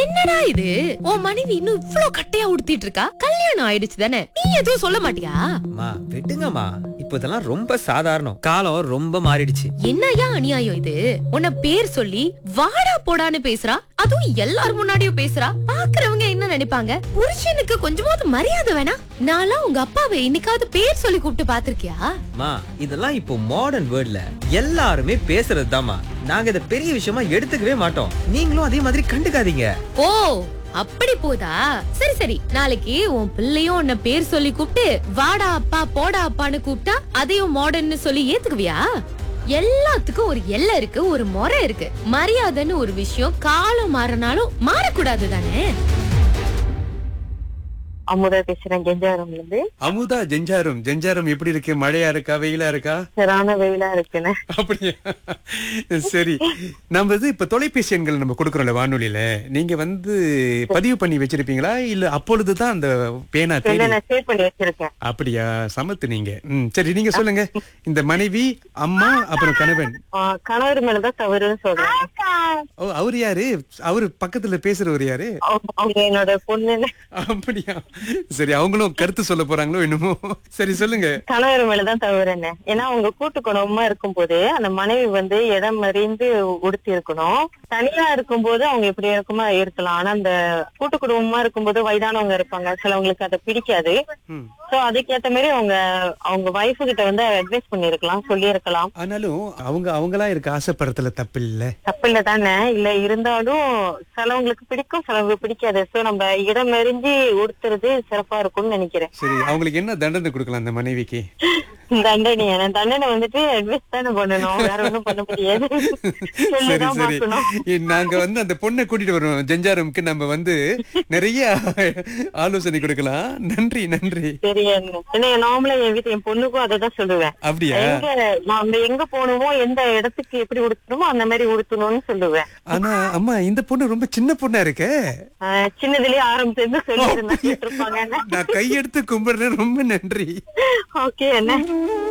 என்னடா இது உன் மனைவி இன்னும் இவ்ளோ கட்டையா உடுத்திட்டு இருக்கா கல்யாணம் ஆயிடுச்சு தானே நீ எதுவும் சொல்ல மாட்டியா அம்மா விடுங்கம்மா இப்போ இதெல்லாம் ரொம்ப சாதாரணம் காலம் ரொம்ப மாறிடுச்சு என்னய்யா அநியாயம் இது உன்னை பேர் சொல்லி வாடா போடான்னு பேசுறா அதுவும் எல்லாரும் முன்னாடியும் பேசுறா பாக்குறவங்க என்ன நினைப்பாங்க புருஷனுக்கு கொஞ்சமாவது மரியாதை வேணா நான்லாம் உங்க அப்பாவை இன்னைக்காவது பேர் சொல்லி கூப்பிட்டு பாத்திருக்கியா அம்மா இதெல்லாம் இப்போ மாடர்ன் வேர்ல்ட்ல எல்லாருமே பேசுறது தாம்மா நாங்க இதை பெரிய விஷயமா எடுத்துக்கவே மாட்டோம் நீங்களும் அதே மாதிரி கண்டுக்காதீங்க ஓ அப்படி போதா சரி சரி நாளைக்கு உன் பிள்ளையும் உன்னை பேர் சொல்லி கூப்பிட்டு வாடா அப்பா போடா அப்பான்னு கூப்பிட்டா அதையும் மாடர்ன்னு சொல்லி ஏத்துக்குவியா எல்லாத்துக்கும் ஒரு எல்லை இருக்கு ஒரு முறை இருக்கு மரியாதைன்னு ஒரு விஷயம் காலம் மாறினாலும் மாறக்கூடாது தானே அமுதா பேசுறேன் கெஞ்சாரம்ல இருந்து அமுதா ஜெஞ்சாரம் ஜெஞ்சாரம் எப்படி இருக்கு மழையா இருக்கா வெயிலா இருக்கா சரியான வெயிலா இருக்குன்னு அப்படியா சரி நம்ம இது இப்ப தொலைபேசி எண்கள் நம்ம கொடுக்கறோம்ல வானொலியில நீங்க வந்து பதிவு பண்ணி வச்சிருப்பீங்களா இல்ல அப்பொழுதுதான் அந்த பேனா இல்ல தேடி நான் சேவ் பண்ணி வச்சிருக்கேன் அப்படியா சமத்து நீங்க ம் சரி நீங்க சொல்லுங்க இந்த மனைவி அம்மா அப்புறம் கணவன் ஆ, கணவர் மேலதான் தவறுன்னு சொல்றேன் ஓ அவர் யாரு அவரு பக்கத்துல பேசுறவர் யாரு அவங்க- அவங்க என்னோட பொண்ணு அப்படியா சரி அவங்களும் கருத்து சொல்ல போறாங்களோ என்னமோ சரி சொல்லுங்க கணவர் மேலதான் தவறுன்னு ஏன்னா அவங்க கூட்டு குடும்பமா இருக்கும்போது அந்த மனைவி வந்து இடம் அறிந்து உடுத்தி இருக்கணும் தனியா இருக்கும்போது அவங்க எப்படி இருக்குமா இருக்கலாம் ஆனா அந்த கூட்டு குடும்பமா இருக்கும்போது வயதானவங்க இருப்பாங்க சிலவங்களுக்கு அதை பிடிக்காது ம். சோ அதுக்கேத்த மாதிரி அவங்க அவங்க வைஃபு கிட்ட வந்து அட்வைஸ் பண்ணிருக்கலாம் சொல்லியிருக்கலாம் ஆனாலும் அவங்க அவங்களா இருக்க ஆசைப்படுறதுல தப்பு இல்ல தப்பில்ல தானே இல்ல இருந்தாலும் சிலவங்களுக்கு பிடிக்கும் சிலவங்களுக்கு பிடிக்காது சோ நம்ம இடம் அறிஞ்சு உடுத்துறது சிறப்பா இருக்கும்னு நினைக்கிறேன் சரி அவங்களுக்கு என்ன தண்டனை கொடுக்கலாம் அந்த மனைவிக்கு தண்டனை நான் தண்டனை வந்துட்டு அட்வைஸ் தானே பண்ணணும் வேற ஒண்ணும் பண்ண முடியாது சரி சொல்லிதான் சரி பார்க்கணும் இ- நாங்க வந்து அந்த பொண்ணை கூட்டிட்டு வருவோம் ஜெஞ்சாரம்க்கு நம்ம வந்து நிறைய ஆலோசனை கொடுக்கலாம் நன்றி நன்றி சரி என்ன நார்மலா என் வீட்டு என் பொண்ணுக்கும் அதை தான் சொல்லுவேன் அப்படியா எங்க நாம எங்க போகணுமோ எந்த இடத்துக்கு எப்படி உடுத்தணுமோ அந்த மாதிரி உடுத்தணும்னு சொல்லுவேன் ஆனா அம்மா இந்த பொண்ணு ரொம்ப சின்ன பொண்ணா இருக்க ஆஹ் சின்னதுலயே ஆரம்பிச்சிருந்து சொல்லியிருந்தேன் கேட்டிருப்பாங்க நான் கையெடுத்து கும்பிடுறேன் ரொம்ப நன்றி ஓகே என்ன